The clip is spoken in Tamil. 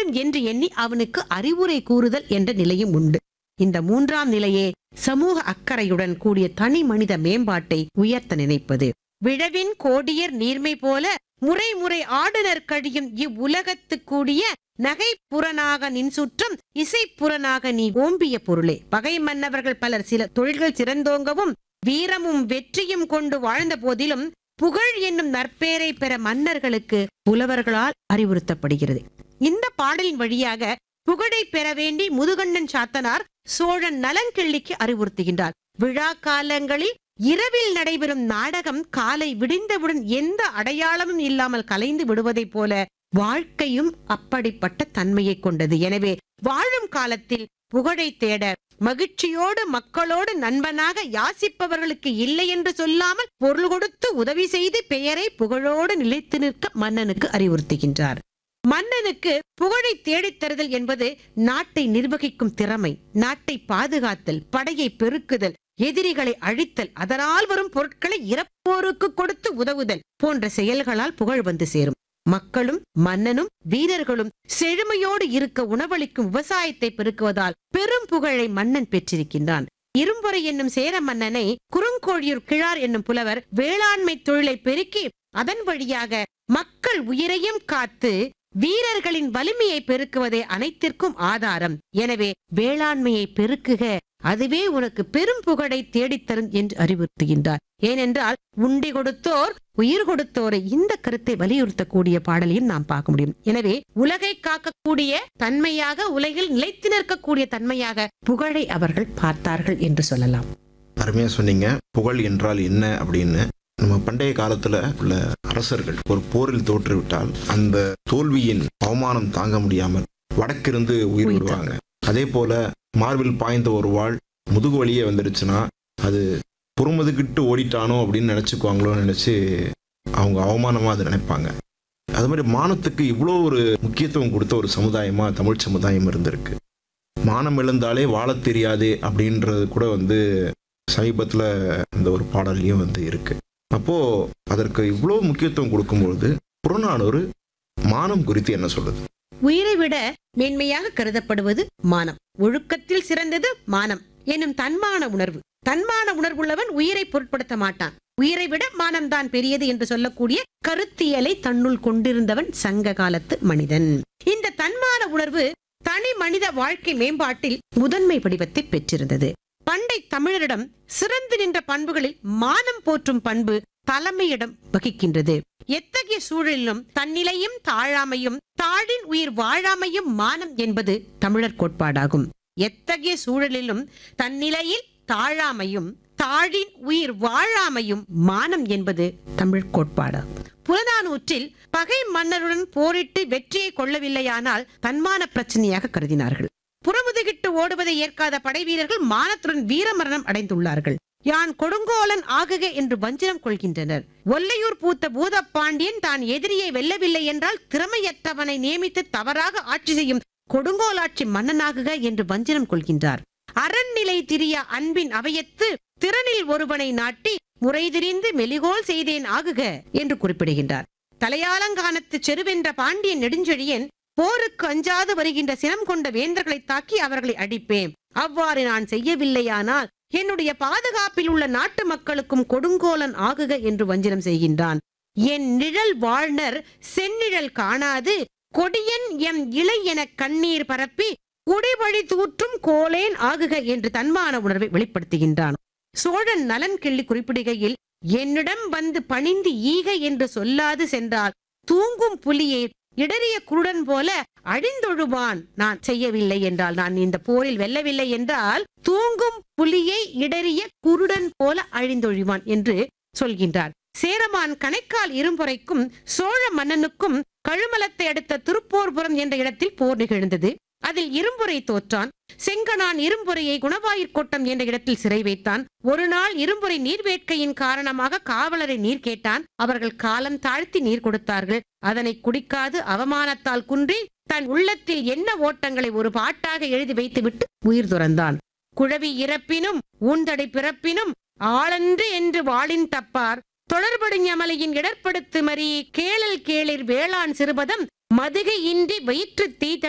வேண்டும் என்று எண்ணி அவனுக்கு அறிவுரை கூறுதல் என்ற நிலையும் உண்டு இந்த மூன்றாம் நிலையே சமூக அக்கறையுடன் கூடிய தனி மனித மேம்பாட்டை உயர்த்த நினைப்பது விழவின் கோடியர் நீர்மை போல முறை முறை ஆடுனர் கழியும் இவ்வுலகத்து கூடிய நகை புறனாக நின் சுற்றம் இசை புறனாக நீ ஓம்பிய பொருளே பகை மன்னவர்கள் பலர் சில தொழில்கள் சிறந்தோங்கவும் வீரமும் வெற்றியும் கொண்டு வாழ்ந்த போதிலும் புகழ் என்னும் நற்பேரை பெற மன்னர்களுக்கு புலவர்களால் அறிவுறுத்தப்படுகிறது இந்த பாடலின் வழியாக புகழை பெற வேண்டி முதுகண்ணன் சாத்தனார் சோழன் நலங்கிள்ளிக்கு அறிவுறுத்துகின்றார் விழா காலங்களில் இரவில் நடைபெறும் நாடகம் காலை விடிந்தவுடன் எந்த அடையாளமும் இல்லாமல் கலைந்து விடுவதைப் போல வாழ்க்கையும் அப்படிப்பட்ட தன்மையை கொண்டது எனவே வாழும் காலத்தில் புகழை தேட மகிழ்ச்சியோடு மக்களோடு நண்பனாக யாசிப்பவர்களுக்கு இல்லை என்று சொல்லாமல் பொருள் கொடுத்து உதவி செய்து பெயரை புகழோடு நிலைத்து நிற்க மன்னனுக்கு அறிவுறுத்துகின்றார் மன்னனுக்கு புகழை தேடித் தருதல் என்பது நாட்டை நிர்வகிக்கும் திறமை நாட்டை பாதுகாத்தல் படையை பெருக்குதல் எதிரிகளை அழித்தல் அதனால் வரும் பொருட்களை இறப்போருக்கு கொடுத்து உதவுதல் போன்ற செயல்களால் புகழ் வந்து சேரும் மக்களும் மன்னனும் வீரர்களும் செழுமையோடு இருக்க உணவளிக்கும் விவசாயத்தை பெருக்குவதால் பெரும் புகழை மன்னன் பெற்றிருக்கின்றான் இரும்பொறை என்னும் சேர மன்னனை குறுங்கோழியூர் கிழார் என்னும் புலவர் வேளாண்மை தொழிலை பெருக்கி அதன் வழியாக மக்கள் உயிரையும் காத்து வீரர்களின் வலிமையை பெருக்குவதே அனைத்திற்கும் ஆதாரம் எனவே வேளாண்மையை பெருக்குக அதுவே உனக்கு பெரும் புகழை தேடித்தரும் என்று அறிவுறுத்துகின்றார் ஏனென்றால் உண்டி கொடுத்தோர் உயிர் கொடுத்தோரை இந்த கருத்தை வலியுறுத்தக்கூடிய பாடலையும் நாம் பார்க்க முடியும் எனவே உலகை காக்கக்கூடிய தன்மையாக உலகில் நிலைத்து நிற்கக்கூடிய தன்மையாக புகழை அவர்கள் பார்த்தார்கள் என்று சொல்லலாம் அருமையாக சொன்னீங்க புகழ் என்றால் என்ன அப்படின்னு நம்ம பண்டைய காலத்துல உள்ள அரசர்கள் ஒரு போரில் தோற்றுவிட்டால் அந்த தோல்வியின் அவமானம் தாங்க முடியாமல் வடக்கிருந்து உயிர் உயிர் விடுவாங்க அதே போல மார்பில் பாய்ந்த ஒரு வாழ் முதுகு வழியே வந்துடுச்சுன்னா அது புறமுதுகிட்டு ஓடிட்டானோ அப்படின்னு நினச்சிக்குவாங்களோன்னு நினச்சி அவங்க அவமானமாக அதை நினைப்பாங்க அது மாதிரி மானத்துக்கு இவ்வளோ ஒரு முக்கியத்துவம் கொடுத்த ஒரு சமுதாயமாக தமிழ் சமுதாயம் இருந்திருக்கு மானம் இழந்தாலே வாழத் தெரியாதே அப்படின்றது கூட வந்து சமீபத்தில் இந்த ஒரு பாடல்லையும் வந்து இருக்கு அப்போ அதற்கு இவ்வளோ முக்கியத்துவம் கொடுக்கும்பொழுது புறநானூறு மானம் குறித்து என்ன சொல்லுது உயிரை விட மேன்மையாக கருதப்படுவது மானம் ஒழுக்கத்தில் சிறந்தது மானம் எனும் தன்மான உணர்வு தன்மான உணர்வுள்ளவன் உயிரை பொருட்படுத்த மாட்டான் உயிரை விட மானம்தான் பெரியது என்று சொல்லக்கூடிய கருத்தியலை தன்னுள் கொண்டிருந்தவன் சங்க காலத்து மனிதன் இந்த தன்மான உணர்வு தனி மனித வாழ்க்கை மேம்பாட்டில் முதன்மை வடிவத்தை பெற்றிருந்தது பண்டை தமிழரிடம் சிறந்து நின்ற பண்புகளில் மானம் போற்றும் பண்பு தலைமையிடம் வகிக்கின்றது எத்தகைய சூழலிலும் தன்னிலையும் தாழாமையும் தாழின் உயிர் வாழாமையும் மானம் என்பது தமிழர் கோட்பாடாகும் எத்தகைய சூழலிலும் தன்னிலையில் தாழாமையும் தாழின் உயிர் வாழாமையும் மானம் என்பது தமிழ் கோட்பாடாகும் புறநானூற்றில் பகை மன்னருடன் போரிட்டு வெற்றியை கொள்ளவில்லையானால் தன்மான பிரச்சனையாக கருதினார்கள் புறமுதுகிட்டு ஓடுவதை ஏற்காத படை வீரர்கள் மானத்துடன் வீரமரணம் அடைந்துள்ளார்கள் யான் கொடுங்கோலன் ஆகுக என்று வஞ்சினம் கொள்கின்றனர் ஒல்லையூர் பூத்த பூதப்பாண்டியன் தான் எதிரியை வெல்லவில்லை என்றால் திறமையற்றவனை நியமித்து தவறாக ஆட்சி செய்யும் கொடுங்கோலாட்சி மன்னனாகுக என்று வஞ்சினம் கொள்கின்றார் அரண்நிலை திரிய அன்பின் அவையத்து திறனில் ஒருவனை நாட்டி முறைதிரிந்து மெலிகோல் செய்தேன் ஆகுக என்று குறிப்பிடுகின்றார் தலையாலங்கானத்து செருவென்ற பாண்டியன் நெடுஞ்செழியன் போருக்கு அஞ்சாது வருகின்ற சினம் கொண்ட வேந்தர்களை தாக்கி அவர்களை அடிப்பேன் அவ்வாறு நான் செய்யவில்லையானால் என்னுடைய பாதுகாப்பில் உள்ள நாட்டு மக்களுக்கும் கொடுங்கோலன் ஆகுக என்று வஞ்சனம் செய்கின்றான் என் நிழல் வாழ்னர் செந்நிழல் காணாது கொடியன் எம் இலை என கண்ணீர் பரப்பி குடிவழி தூற்றும் கோலேன் ஆகுக என்று தன்மான உணர்வை வெளிப்படுத்துகின்றான் சோழன் நலன் கிள்ளி குறிப்பிடுகையில் என்னிடம் வந்து பணிந்து ஈக என்று சொல்லாது சென்றால் தூங்கும் புலியை இடறிய குருடன் போல அழிந்தொழுவான் நான் செய்யவில்லை என்றால் நான் இந்த போரில் வெல்லவில்லை என்றால் தூங்கும் புலியை இடறிய குருடன் போல அழிந்தொழிவான் என்று சொல்கின்றார் சேரமான் கணைக்கால் இரும்பொறைக்கும் சோழ மன்னனுக்கும் கழுமலத்தை அடுத்த திருப்போர்புரம் என்ற இடத்தில் போர் நிகழ்ந்தது அதில் இரும்புரை தோற்றான் செங்கனான் இரும்புரையை குணவாயிற்கோட்டம் என்ற இடத்தில் சிறை வைத்தான் ஒரு நாள் இரும்புரை நீர் வேட்கையின் காரணமாக காவலரை நீர் கேட்டான் அவர்கள் காலம் தாழ்த்தி நீர் கொடுத்தார்கள் அதனை குடிக்காது அவமானத்தால் குன்றி தன் உள்ளத்தில் என்ன ஓட்டங்களை ஒரு பாட்டாக எழுதி வைத்துவிட்டு உயிர் துறந்தான் குழவி இறப்பினும் ஊந்தடை பிறப்பினும் ஆளன்று என்று வாளின் தப்பார் தொடர்படு ஞமலையின் இடர்படுத்து மறி கேளல் கேளிர் வேளாண் சிறுபதம் மதுகை இன்றி வயிற்று தீ